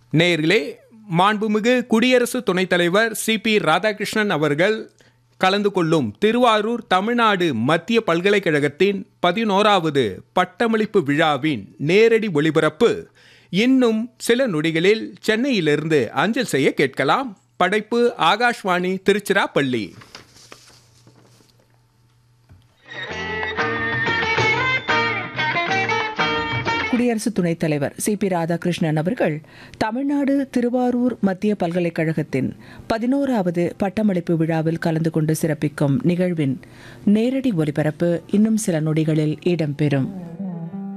நேயர்களே மாண்புமிகு குடியரசு துணைத் தலைவர் சிபி ராதாகிருஷ்ணன் அவர்கள் கலந்து கொள்ளும் திருவாரூர் தமிழ்நாடு மத்திய பல்கலைக்கழகத்தின் பதினோராவது பட்டமளிப்பு விழாவின் நேரடி ஒளிபரப்பு இன்னும் சில நொடிகளில் சென்னையிலிருந்து அஞ்சல் செய்ய கேட்கலாம் படைப்பு ஆகாஷ்வாணி திருச்சிராப்பள்ளி குடியரசு துணைத் தலைவர் சி பி ராதாகிருஷ்ணன் அவர்கள் தமிழ்நாடு திருவாரூர் மத்திய பல்கலைக்கழகத்தின் பதினோராவது பட்டமளிப்பு விழாவில் கலந்து கொண்டு சிறப்பிக்கும் நிகழ்வின் நேரடி ஒலிபரப்பு இன்னும் சில நொடிகளில் இடம்பெறும்